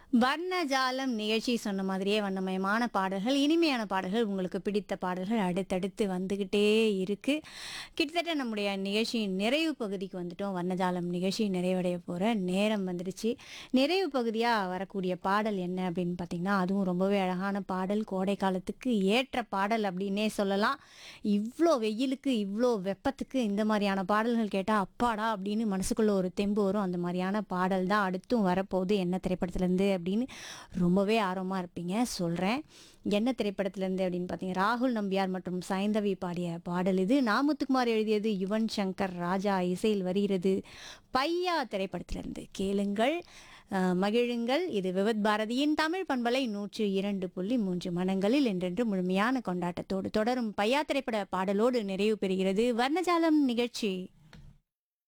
வர்ணஜாலம் நிகழ்ச்சி சொன்ன மாதிரியே வண்ணமயமான பாடல்கள் இனிமையான பாடல்கள் உங்களுக்கு பிடித்த பாடல்கள் அடுத்தடுத்து வந்துக்கிட்டே இருக்கு கிட்டத்தட்ட நம்முடைய நிகழ்ச்சியின் நிறைவு பகுதிக்கு வந்துட்டோம் வர்ணஜாலம் நிகழ்ச்சி நிறைவடைய போகிற நேரம் வந்துடுச்சு நிறைவு பகுதியாக வரக்கூடிய பாடல் என்ன அப்படின்னு பார்த்தீங்கன்னா அதுவும் ரொம்பவே அழகான பாடல் கோடை காலத்துக்கு ஏற்ற பாடல் அப்படின்னே சொல்லலாம் இவ்வளோ வெயிலுக்கு இவ்வளோ வெப்பத்துக்கு இந்த மாதிரியான பாடல்கள் கேட்டால் அப்பாடா அப்படின்னு மனசுக்குள்ள ஒரு தெம்பு வரும் அந்த மாதிரியான பாடல் தான் அடுத்தும் வரப்போகுது என்ன திரைப்படத்துலேருந்து அப்படின்னு ரொம்பவே ஆர்வமாக இருப்பீங்க சொல்கிறேன் என்ன திரைப்படத்துலேருந்து அப்படின்னு பார்த்தீங்க ராகுல் நம்பியார் மற்றும் சைந்தவி பாடிய பாடல் இது நாமுத்துக்குமார் எழுதியது யுவன் சங்கர் ராஜா இசையில் வருகிறது பையா திரைப்படத்திலிருந்து கேளுங்கள் அஹ், மகிழுங்கள் இது விவத் பாரதியின் தமிழ் பண்பலை நூற்று இரண்டு புள்ளி மூன்று மனங்களில் என்றென்று முழுமையான கொண்டாட்டத்தோடு தொடரும் பையா திரைப்பட பாடலோடு நிறைவு பெறுகிறது வர்ணஜாலம் நிகழ்ச்சி